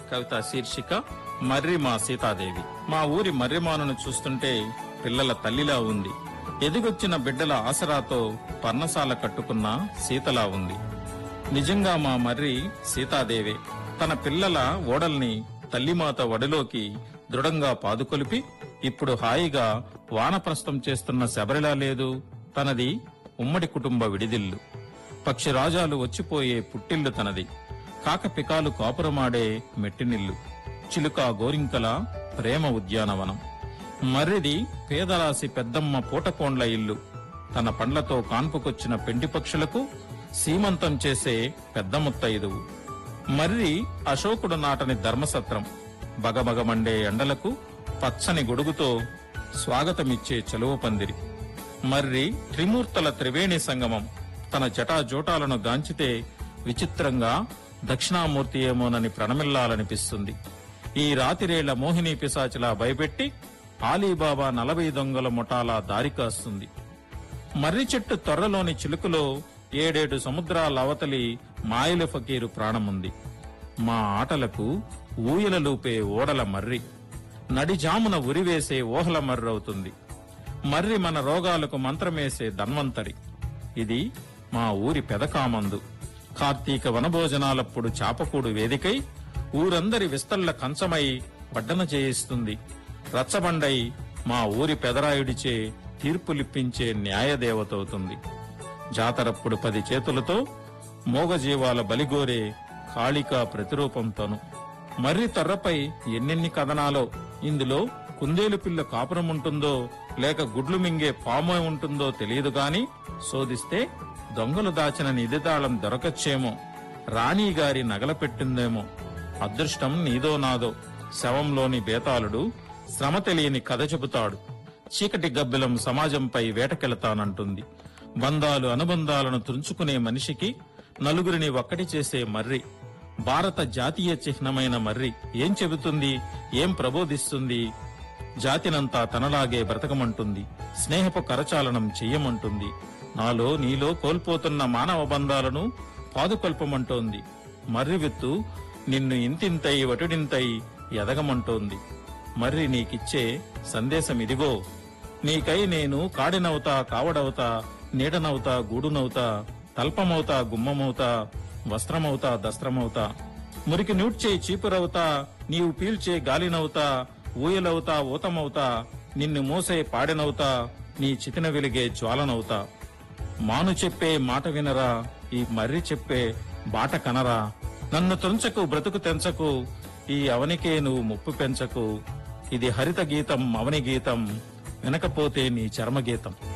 కవిత శీర్షిక మర్రి మా సీతాదేవి మా ఊరి మర్రిమానును చూస్తుంటే పిల్లల తల్లిలా ఉంది ఎదిగొచ్చిన బిడ్డల ఆసరాతో పర్ణశాల కట్టుకున్న సీతలా ఉంది నిజంగా మా మర్రి సీతాదేవే తన పిల్లల ఓడల్ని తల్లిమాత వడిలోకి దృఢంగా పాదుకొలిపి ఇప్పుడు హాయిగా వానప్రస్థం చేస్తున్న శబరిలా లేదు తనది ఉమ్మడి కుటుంబ విడిదిల్లు పక్షిరాజాలు వచ్చిపోయే పుట్టిల్లు తనది కాకపికాలు కాపురమాడే మెట్టినిల్లు చిలుక గోరింకల ప్రేమ ఉద్యానవనం మర్రిది పేదరాశి పెద్దమ్మ పూటకోండ్ల ఇల్లు తన పండ్లతో కాన్పుకొచ్చిన పెండి పక్షులకు సీమంతం చేసే పెద్ద ముత్తైదువు మర్రి అశోకుడు నాటని ధర్మసత్రం బగబగమండే ఎండలకు పచ్చని గొడుగుతో స్వాగతమిచ్చే చలువ పందిరి మర్రి త్రిమూర్తుల త్రివేణి సంగమం తన జటాజోటాలను గాంచితే విచిత్రంగా దక్షిణామూర్తి ఏమోనని ప్రణమిల్లాలనిపిస్తుంది ఈ రాతిరేళ్ల మోహిని పిశాచిలా భయపెట్టి ఆలీబాబా నలభై దొంగల ముఠాలా దారి కాస్తుంది మర్రి చెట్టు తొర్రలోని చిలుకలో ఏడేడు సముద్రాల అవతలి మాయల ఫకీరు ప్రాణముంది మా ఆటలకు ఊయలలూపే ఓడల మర్రి నడిజామున ఉరివేసే ఓహల మర్రవుతుంది మర్రి మన రోగాలకు మంత్రమేసే ధన్వంతరి ఇది మా ఊరి పెదకామందు కార్తీక వనభోజనాలప్పుడు చాపకూడు వేదికై ఊరందరి విస్తళ్ల కంచమై వడ్డన చేయిస్తుంది రచ్చబండై మా ఊరి పెదరాయుడిచే తీర్పులిప్పించే న్యాయదేవతవుతుంది జాతరప్పుడు పది చేతులతో మోగజీవాల బలిగోరే కాళికా ప్రతిరూపంతోను మర్రి తర్రపై ఎన్నెన్ని కథనాలో ఇందులో కుందేలు పిల్ల కాపురం ఉంటుందో లేక గుడ్లు మింగే పాము ఉంటుందో తెలియదు గాని శోధిస్తే దొంగలు దాచిన నిధితాళం దొరకచ్చేమో రాణి గారి నగల పెట్టిందేమో అదృష్టం నీదో నాదో శవంలోని బేతాళుడు శ్రమ తెలియని కథ చెబుతాడు చీకటి గబ్బిలం సమాజంపై వేటకెళతానంటుంది బంధాలు అనుబంధాలను తుంచుకునే మనిషికి నలుగురిని ఒక్కటి చేసే మర్రి భారత జాతీయ చిహ్నమైన మర్రి ఏం చెబుతుంది ఏం ప్రబోధిస్తుంది జాతినంతా తనలాగే బ్రతకమంటుంది స్నేహపు కరచాలనం చెయ్యమంటుంది నాలో నీలో కోల్పోతున్న మానవ బంధాలను పాదుకొల్పమంటోంది మర్రి విత్తు నిన్ను ఇంతింతై వటుడింతై ఎదగమంటోంది మర్రి నీకిచ్చే సందేశం ఇదిగో నీకై నేను కాడినవుతా కావడవుతా నీడనవుతా గూడునవుతా తల్పమవుతా గుమ్మమవుతా వస్త్రమవుతా దస్త్రమవుతా మురికి నూడ్చే చీపురవుతా నీవు పీల్చే గాలినవుతా ఊయలవుతా ఊతమవుతా నిన్ను మోసే పాడెనవుతా నీ చితిన వెలిగే జ్వాలనవుతా మాను చెప్పే మాట వినరా ఈ మర్రి చెప్పే బాట కనరా నన్ను తుంచకు బ్రతుకు తెంచకు ఈ అవనికే నువ్వు ముప్పు పెంచకు ఇది హరిత గీతం అవని గీతం వినకపోతే నీ చర్మ గీతం